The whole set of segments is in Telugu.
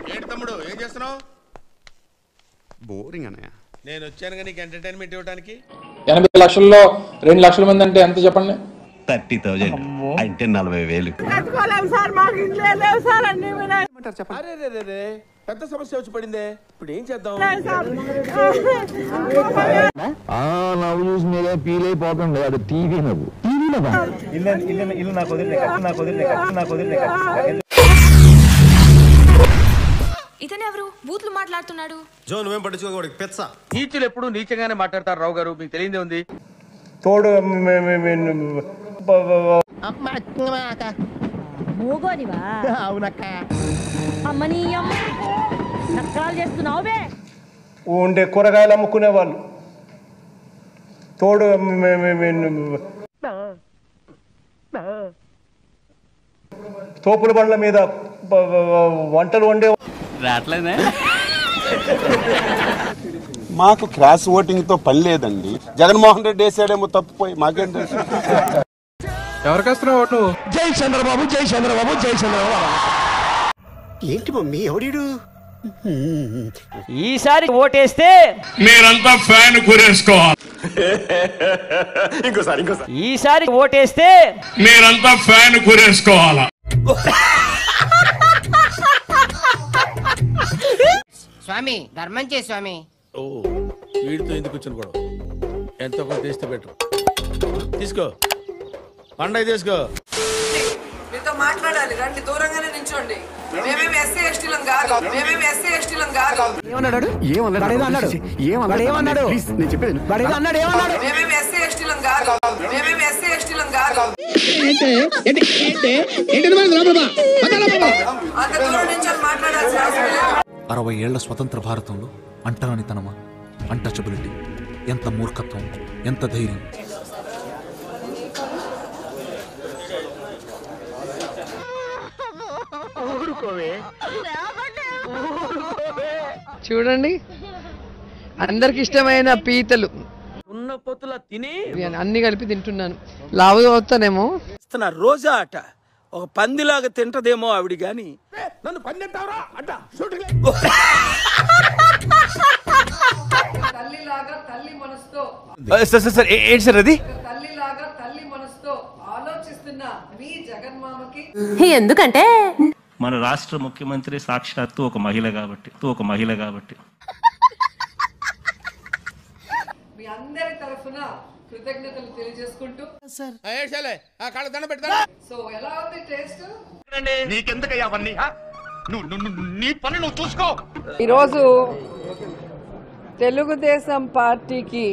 ఏంటి తమ్ముడు ఏం చేస్తున్నావు బోరింగ్ అన్నయ్య నేను వచ్చాను నీకు ఎంటర్టైన్మెంట్ ఇవ్వడానికి ఎనభై లక్షల్లో రెండు లక్షల మంది అంటే ఎంత చెప్పండి థర్టీ థౌజండ్ అంటే నలభై వేలు అరే రే రే రే పెద్ద సమస్య వచ్చి పడిందే ఇప్పుడు ఏం చేద్దాం నవ్వు చూసి మీరే ఫీల్ అయిపోతుంది అది టీవీ నవ్వు టీవీ నవ్వు ఇతనెవరు బూతులు మాట్లాడుతున్నాడు జో నువ్వేం పట్టించుకోకూడదు పెచ్చ నీచులు ఎప్పుడు నీచంగానే మాట్లాడతారు రావు గారు మీకు తెలియదే ఉంది తోడు మూగోనివా అవునక్క అమ్మని అమ్మ నక్కలు చేస్తున్నావు బే ఉండే కూరగాయలు అమ్ముకునే వాళ్ళు తోడు తోపుల బండ్ల మీద బ- బ- వంటలు వండే రావట్లేదే మాకు క్రాస్ ఓటింగ్ తో పని లేదండి జగన్మోహన్ రెడ్డి వేసాడేమో తప్పిపోయి మాకేం తెలుసు ఎవరికి వస్తున్నావు ఓటు జై చంద్రబాబు జై చంద్రబాబు జై చంద్రబాబు ఏంటి మమ్మీ ఎవడీడు ఈసారి ఓటేస్తే మీరంతా ఫ్యాన్ కురేసుకోవాలి ఇంకోసారి ఇంకోసారి ఈసారి ఓటేస్తే మీరంతా ఫ్యాన్ కురేసుకోవాలా స్వామి ధర్మం చే స్వామి ఓ వీడితో ఎందుకు వచ్చిన గొడవ ఎంత కొంత తీస్తే బెటర్ తీసుకో పండగ తీసుకో మీతో మాట్లాడాలి రండి దూరంగానే నించోండి మేమేమి ఎస్సీ ఎస్టీలం కాదు మేమేమి ఎస్సీ ఎస్టీలం కాదు మేమేమి ఎస్సీ ఎస్టీలం కాదు మేమేమి ఎస్సీ ఎస్టీలం కాదు అంత దూరం నుంచి మాట్లాడాల్సిన అవసరం లేదు అరవై ఏళ్ల స్వతంత్ర భారతంలో అంటరానితనమా అన్టచబిలిటీ ఎంత మూర్ఖత్వం ఎంత ధైర్యం చూడండి అందరికి ఇష్టమైన పీతలు ఉన్న పొత్తుల తిని అన్ని కలిపి తింటున్నాను లావు అవుతానేమో రోజా అట ఒక పందిలాగా తింటదేమో ఆవిడ గాని నన్ను పని అంటావరా అంట తల్లిలాగా తల్లి మనసుతో సార్ సార్ సార్ ఏంటి సార్ అది తల్లిలాగా తల్లి మనసుతో ఆలోచిస్తున్న మీ జగన్మామకి ఎందుకంటే మన రాష్ట్ర ముఖ్యమంత్రి సాక్షాత్తు ఒక మహిళ కాబట్టి ఒక మహిళ కాబట్టి మీ అందరి తరఫున కృతజ్ఞతలు తెలియజేసుకుంటూ ఏడ్చాలే ఆ కాళ్ళ దండ పెడతా సో ఎలా ఉంది టేస్ట్ నీకెందుకయ్యా అవన్నీ ఆ? నువ్వు నువ్వు- నువ్వు- నీ పని నువ్వు చూసుకో ఈరోజు తెలుగుదేశం పార్టీకి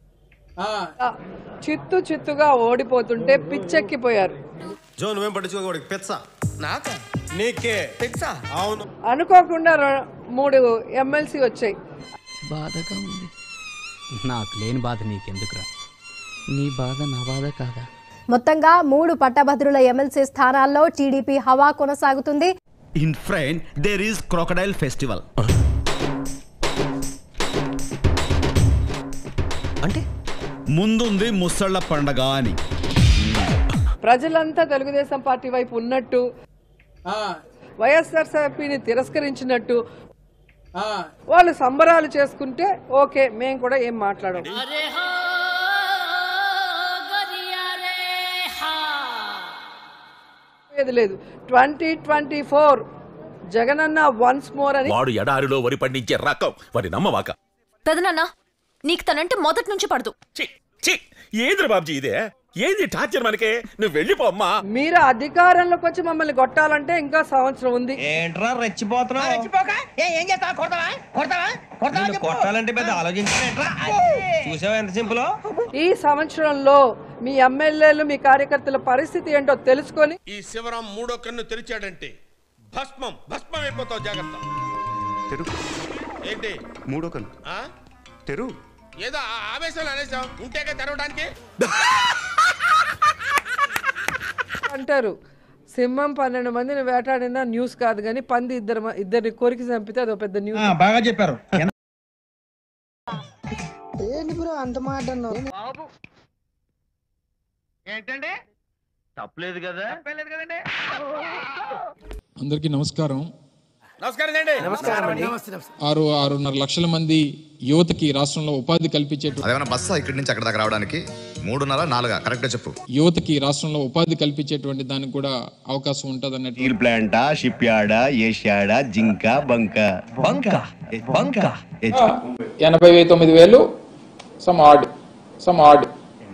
చిత్తు చిత్తుగా ఓడిపోతుంటే పిచ్చెక్కిపోయారు జో నువ్వేం పట్టించుకోకూడదు పెచ్చ నాక నీకే పెచ్చ అవును అనుకోకుండా రె- మూడు ఎమ్మెల్సీ వచ్చాయి బాధగా ఉంది నాకు లేని బాధ నీకెందుకురా నీ బాధ నా బాధ కాదా మొత్తంగా మూడు పట్టభద్రుల ఎమ్మెల్సీ స్థానాల్లో టీడీపీ హవా కొనసాగుతుంది ఇన్ ఫ్రైన్ దేర్ ఈస్ క్రోకడైల్ ఫెస్టివల్ అంటే ముందుంది ముసళ్ళ పండగ అని ప్రజలంతా తెలుగుదేశం పార్టీ వైపు ఉన్నట్టు వైఎస్ఆర్సీపీని తిరస్కరించినట్టు వాళ్ళు సంబరాలు చేసుకుంటే ఓకే మేము కూడా ఏం మాట్లాడం ఏది లేదు ట్వంటీ ట్వంటీ ఫోర్ జగనన్న వన్స్ మోర్ అని వాడు ఎడారిలో వరి పండించే రకం వాడి నమ్మవాక పెదనాన్న నీకు తనంటే మొదటి నుంచి పడదు ఏంద్ర బాబ్జీ ఇదే ఏంది టార్చర్ మనకే నువ్వు వెళ్ళిపో అమ్మా మీరు అధికారంలోకి వచ్చి మమ్మల్ని కొట్టాలంటే ఇంకా సంవత్సరం ఉంది ఏంట్రా రెచ్చిపోతున్నావు ఏం చేస్తావా కొడతావా కొడతావా కొట్టాలంటే పెద్ద ఆలోచించానేట్రా చూసావా ఎంత సింపుల్ ఈ సంవత్సరంలో మీ ఎమ్మెల్యేలు మీ కార్యకర్తల పరిస్థితి ఏంటో తెలుసుకొని ఈ శివరాం మూడో కన్ను తెరిచాడంటే భస్మం భస్మం అయిపోతావు జాగ్రత్త తెరు ఏంటి మూడో కన్ను ఆ? తెరు ఏదో ఆ- ఆవేశంలో అనేసాం ఉంటేగా తెరవడానికి అంటారు సింహం పన్నెండు మందిని వేటాడినా న్యూస్ కాదు కానీ పంది ఇద్దరు మ- ఇద్దరిని కోరికి చంపితే అదో పెద్ద న్యూస్ బాగా చెప్పారు ఏంటండి తప్పలేదు కదా తప్పలేదు కదండి అందరికీ నమస్కారం నమస్కారం చేయండి ఆరు ఆరున్నర లక్షల మంది యువతకి రాష్ట్రంలో ఉపాధి కల్పించే అదేమన్నా బస్సా ఇక్కడి నుంచి అక్కడ దాకా రావడానికి మూడున్నర నాలుగా కరెక్ట్గా చెప్పు యువతకి రాష్ట్రంలో ఉపాధి కల్పించేటువంటి దానికి కూడా అవకాశం ఉంటుంది అన్నట్టు స్టీల్ ప్లాంటా షిప్ యార్డా ఏషియాడా జింక బంక బంక బంక ఎనభై తొమ్మిది వేలు సమ్ ఆడ్ సమ్ ఆడ్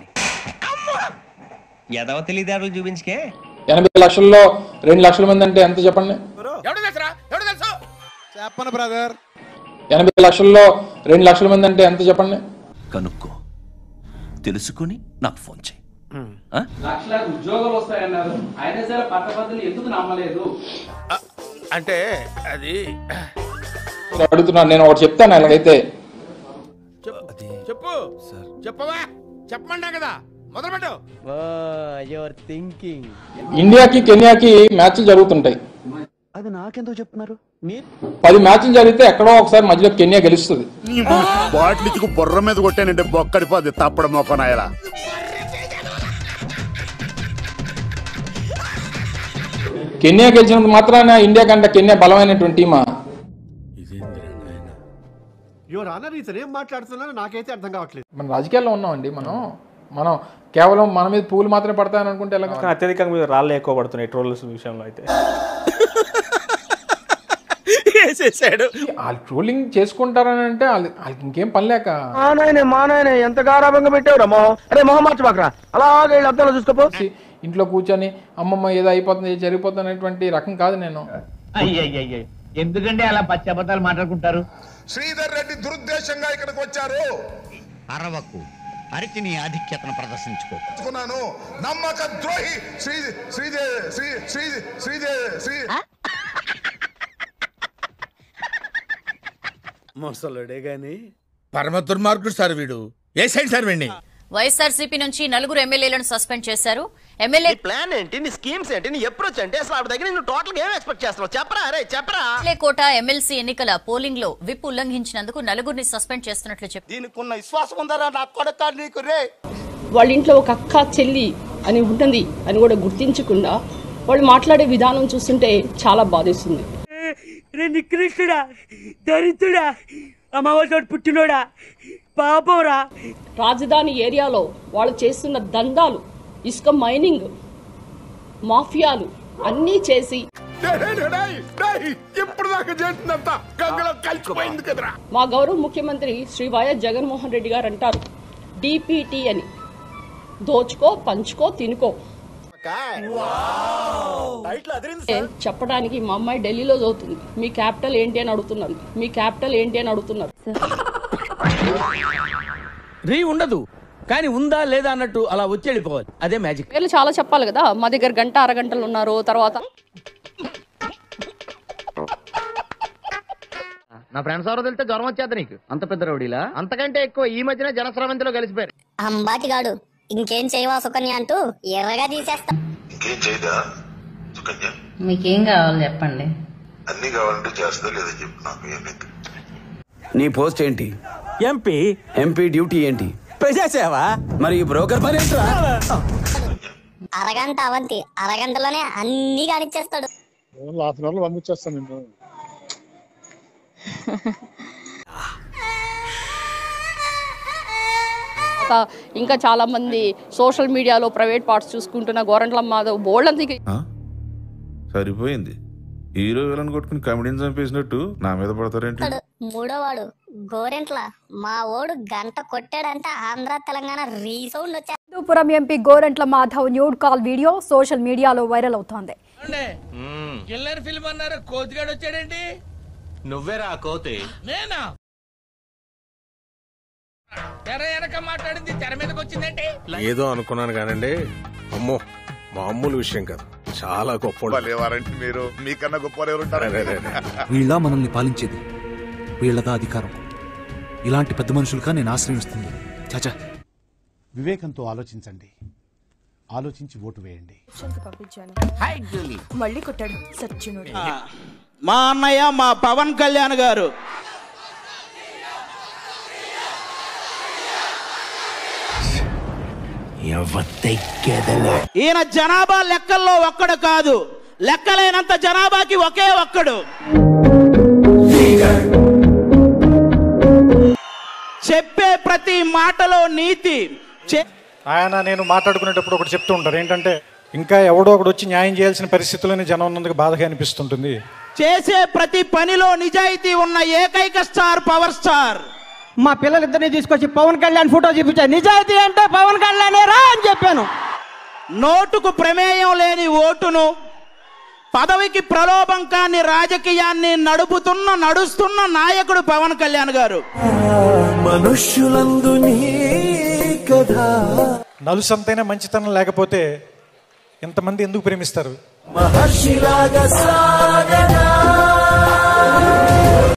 ఎదవ తెలివితేటలు చూపించుకే ఎనభై లక్షల్లో రెండు లక్షల మంది అంటే ఎంత చెప్పండి ఎవడు తెలుసురా ఎవడు తెలుసు చెప్పను బ్రదర్ ఎనభై లక్షల్లో రెండు లక్షల మంది అంటే ఎంత చెప్పండి కనుక్కో తెలుసుకుని నాకు ఫోన్ చేయి ఉద్యోగాలు వస్తాయన్నారు అయినా సరే పట్టభద్రులు ఎందుకు నమ్మలేదు అంటే అది అడుగుతున్నాను నేను ఒకటి చెప్తాను అలాగైతే చెప్పు చెప్పు చెప్పవా చెప్పమంటా కదా మొదలు పెట్టు యువర్ థింకింగ్ ఇండియాకి కెన్యాకి మ్యాచ్లు జరుగుతుంటాయి అది నాకెందుకు చెప్తున్నారు మీరు పది మ్యాచ్లు జరిగితే ఎక్కడో ఒకసారి మధ్యలో కెన్యా గెలుస్తుంది బాటిల్ ఇచ్చుకు బుర్ర మీద కొట్టానంటే బొక్కడిపోద్ది తప్పడం మొక్కనాయలా కెన్యా గెలిచినంత మాత్రాన ఇండియా కంటే కెన్యా బలమైనటువంటి టీమా యువర్ ఆనర్ ఇతను ఏం మాట్లాడుతున్నారో నాకైతే అర్థం కావట్లేదు మన రాజకీయాల్లో ఉన్నామండి మనం మనం కేవలం మన మీద పూలు మాత్రమే పడతాయని అనుకుంటే ఎలా అత్యధికంగా మీద రాళ్ళు ఎక్కువ పడుతున్నాయి ట్రోల్స్ విషయంలో అయితే వేసేసాడు వాళ్ళు ట్రోలింగ్ చేసుకుంటారని అంటే వాళ్ళు వాళ్ళకి ఇంకేం పని లేక మానాయనే మానాయనే ఎంత గారాభంగా పెట్టావురా మొహం అరే మొహం మార్చబాకరా అలాగే వీళ్ళు అద్దంలో చూసుకోపో ఇంట్లో కూర్చొని అమ్మమ్మ ఏదో అయిపోతుంది ఏదో జరిగిపోతుంది అనేటువంటి రకం కాదు నేను ఎందుకంటే అలా పచ్చి అబద్ధాలు మాట్లాడుకుంటారు శ్రీధర్ రెడ్డి దురుద్దేశంగా ఇక్కడికి వచ్చారు అరవకు అరికి నీ ఆధిక్యతను ప్రదర్శించుకో అనుకున్నాను నమ్మక ద్రోహి శ్రీ శ్రీదే శ్రీ శ్రీ శ్రీదే శ్రీ ముసలుడే గాని పరమ దుర్మార్గుడు సార్ వీడు ఏ సైడ్ సార్ వీడిని వైఎస్ఆర్సీపీ నుంచి నలుగురు ఎమ్మెల్యేలను సస్పెండ్ చేశారు ఎమ్మెల్యే ప్లాన్ ఏంటి నీ స్కీమ్స్ ఏంటి నీ అప్రోచ్ ఏంటి అసలు ఆవిడ దగ్గర నువ్వు టోటల్ ఏం ఎక్స్పెక్ట్ చేస్తున్నావు చెప్పరా అరే చెప్పరా కోట ఎమ్మెల్సీ ఎన్నికల పోలింగ్ లో విప్ ఉల్లంఘించినందుకు నలుగురిని సస్పెండ్ చేస్తున్నట్లు చెప్పారు దీనికి ఉన్న విశ్వాసం ఉందరా నా కొడక నీకు రే వాళ్ళ ఇంట్లో ఒక అక్క చెల్లి అని ఉంటుంది అని కూడా గుర్తించకుండా వాళ్ళు మాట్లాడే విధానం చూస్తుంటే చాలా బాధేస్తుంది రే నికృష్టుడా దరిద్రుడా అమావాసోడు పుట్టినోడా పాపంరా రాజధాని ఏరియాలో వాళ్ళు చేస్తున్న దందాలు ఇసుక మైనింగ్ మాఫియాలు అన్నీ చేసి ఇప్పుడు దాకా చేసిందంత గంగలో కలిసిపోయింది కదరా మా గౌరవ ముఖ్యమంత్రి శ్రీ వైఎస్ జగన్మోహన్ రెడ్డి గారు అంటారు డిపిటి అని దోచుకో పంచుకో తినుకో ఏ, చెప్పడానికి మా అమ్మాయి ఢిల్లీలో చదువుతుంది మీ క్యాపిటల్ ఏంటి అని అడుగుతున్నారు మీ క్యాపిటల్ ఏంటి అని అడుగుతున్నారు రీ ఉండదు కానీ ఉందా లేదా అన్నట్టు అలా వచ్చి వెళ్ళిపోవాలి అదే మ్యాజిక్ పేర్లు చాలా చెప్పాలి కదా మా దగ్గర గంట అరగంటలు ఉన్నారు తర్వాత నా ఫ్రెండ్స్ ఎవరో తెలితే జ్వరం వచ్చేది నీకు అంత పెద్ద రౌడీలా అంతకంటే ఎక్కువ ఈ మధ్యన జనస్రవంతిలో కలిసిపోయారు అంబాటిగాడు ఇంకేం చేయవా సుకన్య అంటూ ఎర్రగా తీసేస్తా ఇంకేం చేయదా సుకన్య మీకేం కావాలి చెప్పండి అన్ని కావాలంటే చేస్తా లేదని చెప్పు నాకు ఏమైంది నీ పోస్ట్ ఏంటి ఎంపీ ఎంపీ డ్యూటీ ఏంటి ప్రజాసేవ మరి ఈ బ్రోకర్ పని ఏంట్రా అరగంట అవంతి అరగంటలోనే అన్ని కానిచ్చేస్తాడు హాఫ్ అన్ అవర్లో పంపించేస్తాను నేను తర్వాత ఇంకా చాలా మంది సోషల్ మీడియాలో ప్రైవేట్ పార్ట్స్ చూసుకుంటున్న గోరంట్ల మాధవ్ బోల్డ్ అంత సరిపోయింది హీరో విలన్ కొట్టుకుని కమెడీని చంపేసినట్టు నా మీద పడతారేంటి మూడోవాడు గోరెంట్ల మా ఓడు గంట కొట్టాడంటే ఆంధ్ర తెలంగాణ రీసౌండ్ వచ్చా Hindupuram MP Gorantla Madhav nude call video social మీడియాలో వైరల్ అవుతోంది కిల్లర్ ఫిల్మ్ అన్నారు కోతిగాడు వచ్చాడేంటి నువ్వేరా కోతే నేనా తెర వెనక మాట్లాడింది తెర మీదకి వచ్చిందంటే ఏదో అనుకున్నాను కానండి అమ్మో మామూలు విషయం కాదు చాలా గొప్ప వారంటే మీరు మీకన్నా గొప్ప ఎవరు ఉంటారు వీళ్ళ మనల్ని పాలించేది వీళ్ళదా అధికారం ఇలాంటి పెద్ద మనుషులుగా నేను ఆశ్రయిస్తుంది చాచా వివేకంతో ఆలోచించండి ఆలోచించి ఓటు వేయండి మళ్ళీ కొట్టాడు సత్యనుడు మా అన్నయ్య మా పవన్ కళ్యాణ్ గారు ఈయన జనాభా లెక్కల్లో ఒక్కడు కాదు లెక్కలేనంత జనాభాకి ఒకే ఒక్కడు చెప్పే ప్రతి మాటలో నీతి చె- ఆయన నేను మాట్లాడుకునేటప్పుడు ఒకటి చెప్తూ ఉంటారు ఏంటంటే ఇంకా ఎవడో ఒకడు వచ్చి న్యాయం చేయాల్సిన పరిస్థితుల్లోనే జనం ఉన్నందుకు బాధగా అనిపిస్తుంటుంది చేసే ప్రతి పనిలో నిజాయితీ ఉన్న ఏకైక స్టార్ పవర్ స్టార్ మా పిల్లలిద్దరిని తీసుకొచ్చి పవన్ కళ్యాణ్ ఫోటో చూపించారు నిజాయితీ అంటే పవన్ కళ్యాణ్ రా అని చెప్పాను నోటుకు ప్రమేయం లేని ఓటును పదవికి ప్రలోభం కాని రాజకీయాన్ని నడుపుతున్న నడుస్తున్న నాయకుడు పవన్ కళ్యాణ్ గారు మనుష్యులందు నీ కదా నలుసంతైనా మంచితనం లేకపోతే ఇంతమంది ఎందుకు ప్రేమిస్తారు మహర్షిలాగా సాగనా